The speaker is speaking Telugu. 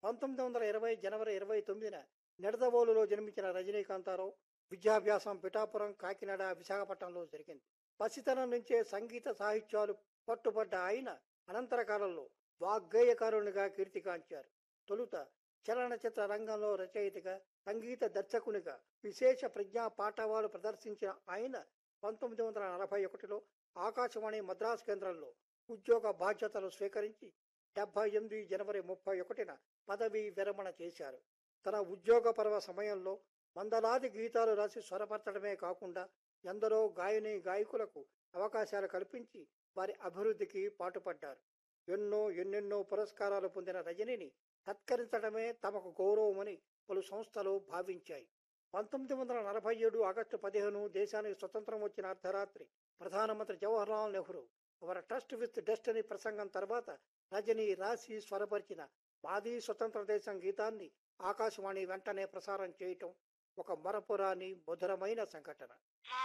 పంతొమ్మిది వందల ఇరవై జనవరి ఇరవై తొమ్మిదిన నిడదవోలులో జన్మించిన రజనీకాంతారావు విద్యాభ్యాసం పిఠాపురం కాకినాడ విశాఖపట్నంలో జరిగింది పసితనం నుంచే సంగీత సాహిత్యాలు పట్టుబడ్డ ఆయన అనంతర కాలంలో వాగ్గేయకారునిగా కీర్తిగాంచారు తొలుత చలనచిత్ర రంగంలో రచయితగా సంగీత దర్శకునిగా విశేష ప్రజ్ఞా పాఠవాలు ప్రదర్శించిన ఆయన పంతొమ్మిది వందల నలభై ఒకటిలో ఆకాశవాణి మద్రాసు కేంద్రంలో ఉద్యోగ బాధ్యతలు స్వీకరించి డెబ్బై ఎనిమిది జనవరి ముప్పై ఒకటిన పదవీ విరమణ చేశారు తన ఉద్యోగ పర్వ సమయంలో వందలాది గీతాలు రాసి స్వరపరచడమే కాకుండా ఎందరో గాయని గాయకులకు అవకాశాలు కల్పించి వారి అభివృద్ధికి పాటుపడ్డారు ఎన్నో ఎన్నెన్నో పురస్కారాలు పొందిన రజనిని సత్కరించడమే తమకు గౌరవమని పలు సంస్థలు భావించాయి పంతొమ్మిది వందల నలభై ఏడు ఆగస్టు పదిహేను దేశానికి స్వతంత్రం వచ్చిన అర్ధరాత్రి ప్రధానమంత్రి Jawaharlal Nehru our tryst with destiny ప్రసంగం తర్వాత రజని రాసి స్వరపరిచిన మాది స్వతంత్ర దేశం గీతాన్ని ఆకాశవాణి వెంటనే ప్రసారం చేయటం ఒక మరపురాని మధురమైన సంఘటన